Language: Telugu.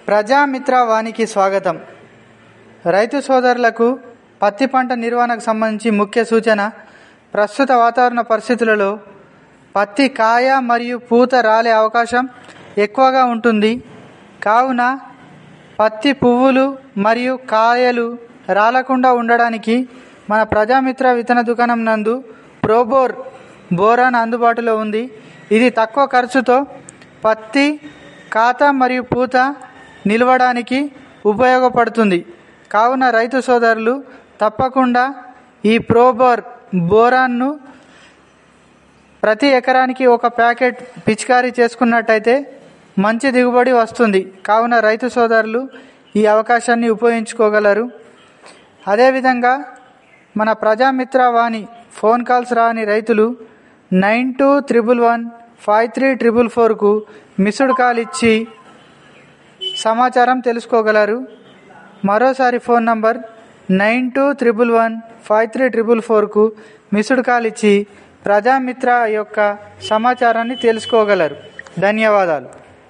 ప్రజామిత్ర వానికి స్వాగతం రైతు సోదరులకు పత్తి పంట నిర్వహణకు సంబంధించి ముఖ్య సూచన ప్రస్తుత వాతావరణ పరిస్థితులలో పత్తి కాయ మరియు పూత రాలే అవకాశం ఎక్కువగా ఉంటుంది కావున పత్తి పువ్వులు మరియు కాయలు రాలకుండా ఉండడానికి మన ప్రజామిత్ర విత్తన దుకాణం నందు ప్రోబోర్ బోరాన్ అందుబాటులో ఉంది ఇది తక్కువ ఖర్చుతో పత్తి కాత మరియు పూత నిలవడానికి ఉపయోగపడుతుంది కావున రైతు సోదరులు తప్పకుండా ఈ ప్రోబోర్ బోరాన్ను ప్రతి ఎకరానికి ఒక ప్యాకెట్ పిచికారీ చేసుకున్నట్టయితే మంచి దిగుబడి వస్తుంది కావున రైతు సోదరులు ఈ అవకాశాన్ని ఉపయోగించుకోగలరు అదేవిధంగా మన ప్రజామిత్ర వాణి ఫోన్ కాల్స్ రాని రైతులు nine two triple one five three triple ఫోర్కు మిస్డ్ కాల్ ఇచ్చి సమాచారం తెలుసుకోగలరు మరోసారి phone number nine two triple one five three triple ఫోర్కు మిస్డ్ కాల్ ఇచ్చి ప్రజామిత్ర యొక్క సమాచారాన్ని తెలుసుకోగలరు ధన్యవాదాలు